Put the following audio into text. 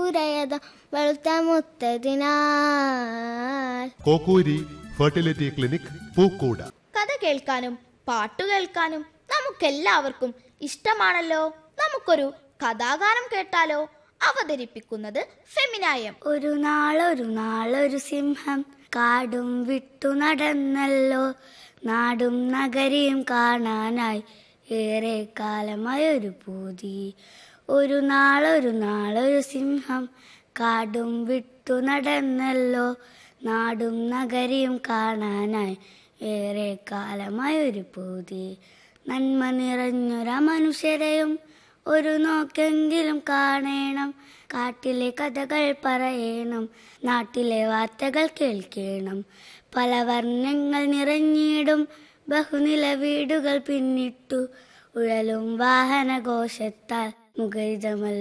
പുരയത വെളുത്ത മുത്തതിനാൽ കോക്കൂരി fertility clinic പൂക്കൂട കഥ കേൾക്കാനും പാട്ടു കേൾക്കാനും നമുക്കെല്ലാവർക്കും ഇഷ്ടമാണല്ലോ നമുക്കൊരു കഥാഗാനം കേട്ടാലോ അവതരിപ്പിക്കുന്നത് ഫെമിനായം ഒരു നാളൊരു നാളൊരു സിംഹം കാടും വിട്ടു നടന്നല്ലോ നാടും നഗരിയും കാണാനായി ഏറെ കാലമായി ഒരു പൂതി ഒരു നാളൊരു നാളൊരു സിംഹം കാടും വിട്ടു നടന്നല്ലോ നാടും നഗരിയും കാണാനായി ഏറെ കാലമായി ഒരു പൂതി നന്മ നിറഞ്ഞൊര മനുഷ്യരെയും ഒരു നോക്കെങ്കിലും കാണണം കാട്ടിലെ കഥകൾ പറയണം നാട്ടിലെ വാർത്തകൾ കേൾക്കണം പല വർണ്ണങ്ങൾ നിറഞ്ഞിടും ബഹുനില വീടുകൾ പിന്നിട്ടു ഉഴലും വാഹനഘോഷത്താൽ മുഖരിതമല്ല